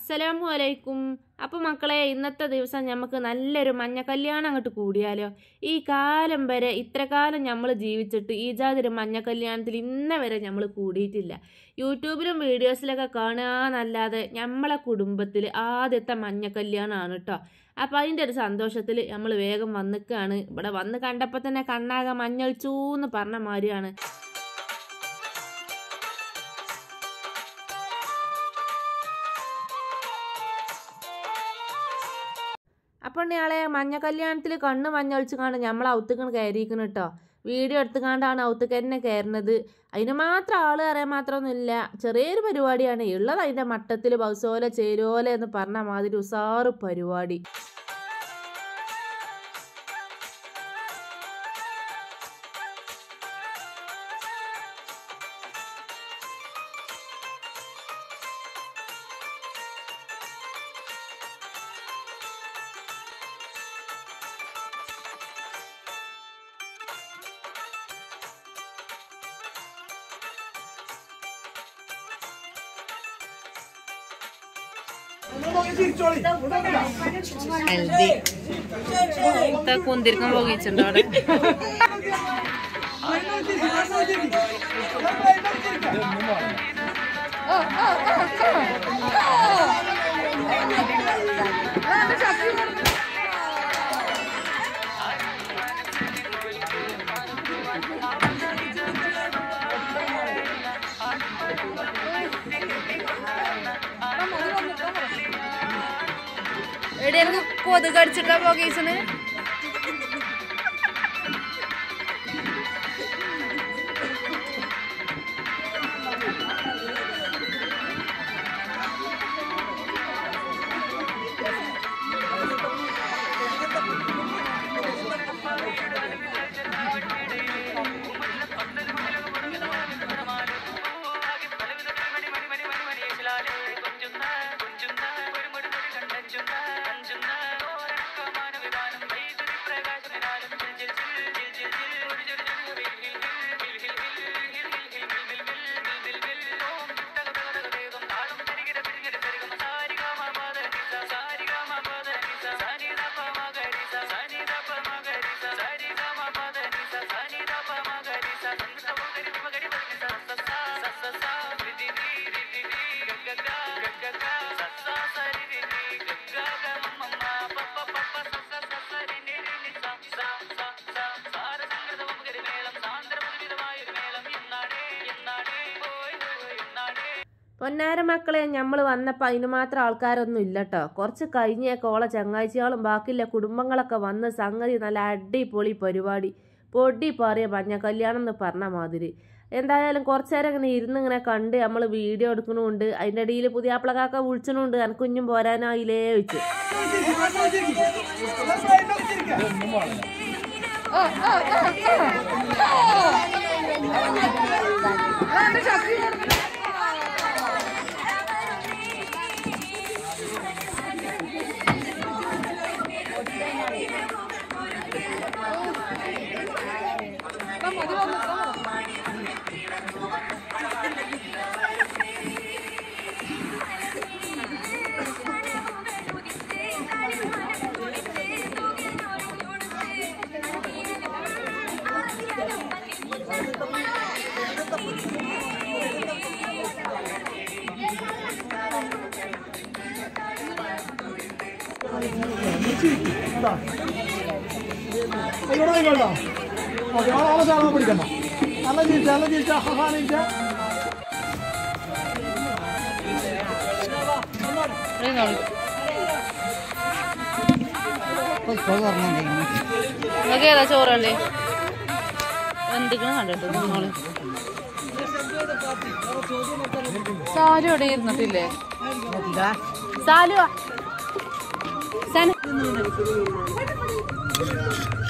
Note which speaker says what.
Speaker 1: അസ്സലാമു അലൈക്കും അപ്പോൾ മക്കളെ ഇന്നത്തെ ദിവസം നമുക്ക് നല്ലൊരു മഞ്ഞ കല്യാണം അങ്ങോട്ട് കൂടിയാലോ ഈ കാലം വരെ ഇത്ര കാലം നമ്മൾ ജീവിച്ചിട്ട് ഈ ജാതിരി മഞ്ഞ കല്യാണത്തിൽ ഇന്ന വരെ നമ്മൾ കൂടിയിട്ടില്ല യൂട്യൂബിലും വീഡിയോസിലൊക്കെ കാണുകയെന്നല്ലാതെ നമ്മളെ കുടുംബത്തിൽ ആദ്യത്തെ മഞ്ഞ കല്യാണമാണ് കേട്ടോ അപ്പോൾ അതിൻ്റെ ഒരു സന്തോഷത്തിൽ നമ്മൾ വേഗം വന്നിക്കാണ് ഇവിടെ വന്ന് കണ്ടപ്പോൾ തന്നെ കണ്ണാകെ മഞ്ഞൾ ചൂന്ന് പറഞ്ഞ മാതിരിയാണ് അപ്പോൾ ഇയാളെ മഞ്ഞ കല്യാണത്തിൽ കണ്ണ് മഞ്ഞളിച്ച് കാണും നമ്മൾ ഔത്തുക്കണ് കയറിയിരിക്കണം കേട്ടോ വീഡിയോ എടുത്തുകൊണ്ടാണ് ഔത്തുക്ക് തന്നെ കയറുന്നത് അതിന് മാത്രം ആൾ അറിയാൻ മാത്രമൊന്നുമില്ല ചെറിയൊരു പരിപാടിയാണ് ഉള്ളത് അതിൻ്റെ മട്ടത്തിൽ ബൗസോല ചേരോല എന്ന് പറഞ്ഞ മാതിരി ഉസാറ് പരിപാടി കുന്തിരിക്കം പോകിച്ചിട്ടുണ്ടോ അവിടെ എവിടെയായിരുന്നു കൊതുക് അടിച്ചിട്ടാ പോകീസിന് പൊന്നാര മക്കളെ നമ്മൾ വന്നപ്പോൾ അതിന് മാത്രം ആൾക്കാരൊന്നും ഇല്ല കേട്ടോ കുറച്ച് കഴിഞ്ഞേക്ക് ഓളെ ചങ്ങാഴ്ചകളും ബാക്കിയുള്ള കുടുംബങ്ങളൊക്കെ വന്ന് സംഗതി നല്ല അടിപൊളി പരിപാടി പൊടി പാറിയ മഞ്ഞ കല്യാണം എന്ന് പറഞ്ഞ മാതിരി എന്തായാലും കുറച്ച് നേരം ഇങ്ങനെ ഇരുന്ന് ഇങ്ങനെ കണ്ട് നമ്മൾ വീഡിയോ എടുക്കണമുണ്ട് അതിൻ്റെ ഇടയിൽ പുതിയ ആപ്പിളക്കാക്ക വിളിച്ചണുണ്ട് എനിക്ക് കുഞ്ഞും പോരാനായില്ലേ വെച്ചു
Speaker 2: ഇവിടെ ആയിക്കോട്ടോ ഓക്കെ ആളെ സാധനം പിടിക്കണ്ട നല്ല ചിരിച്ച നല്ല ചിരിച്ച ഹഹാ ചിരിച്ച
Speaker 1: നിങ്ങൾക്ക് ഏതാ ചോറല്ലേ എന്തൊക്കെയാണ് കണ്ടിട്ട് നിങ്ങള് സാലു ഇവിടെ ഇരുന്നിട്ടില്ലേ സാലു സന